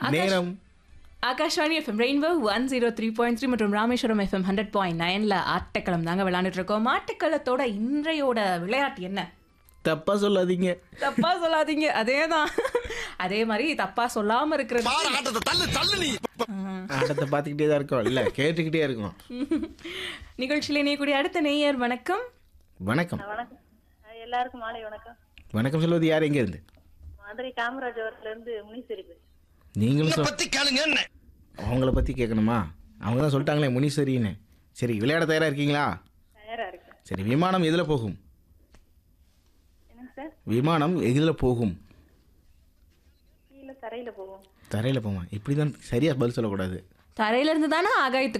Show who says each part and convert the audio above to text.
Speaker 1: நேரம்
Speaker 2: Akashvani FM Rainbow one zero three point three மற்றும் Rameswaram FM hundred point நைனில் ஆட்டக்களம் தாங்க விளையாண்டுட்டு இருக்கோம் ஆட்டக்களத்தோட இன்றையோட விளையாட்டு என்ன
Speaker 1: தப்பா சொல்லாதீங்க
Speaker 2: தப்பா சொல்லாதீங்க அதே தான் அதே மாதிரி தப்பா சொல்லாம இருக்கிறது
Speaker 1: ஆட்டத்தை பார்த்துக்கிட்டே தான் இருக்கோம் இல்லை கேட்டுக்கிட்டே இருக்கோம்
Speaker 2: நிகழ்ச்சியில் இணையக்கூடிய அடுத்த நேயர் வணக்கம்
Speaker 1: வணக்கம்
Speaker 3: வணக்கம் அஹ் எல்லாருக்கும் மாலை வணக்கம்
Speaker 1: வணக்கம் சொல்வது யார் எங்க இருந்து
Speaker 3: மதுரை காமராஜபுரத்துல இருந்து முனீஸ்வரி பேசுறேன்
Speaker 1: நீங்களும் சொல் அவங்கள பற்றி கேட்கணுமா அவங்க தான் சொல்லிட்டாங்களே முனீஸ்வரின்னு சரி விளையாட தயாராக இருக்கீங்களா
Speaker 3: தயாரா இருக்கேன்
Speaker 1: சரி விமானம் எதில் போகும்
Speaker 3: என்னங்க சார்
Speaker 1: விமானம் எதில் போகும்
Speaker 3: கீழே தரையில போவோம்
Speaker 1: தரையில் போமா இப்படி தான் சரியாக பதில் சொல்லக்கூடாது
Speaker 2: தரையில இருந்து தானே ஆகாயத்துக்கு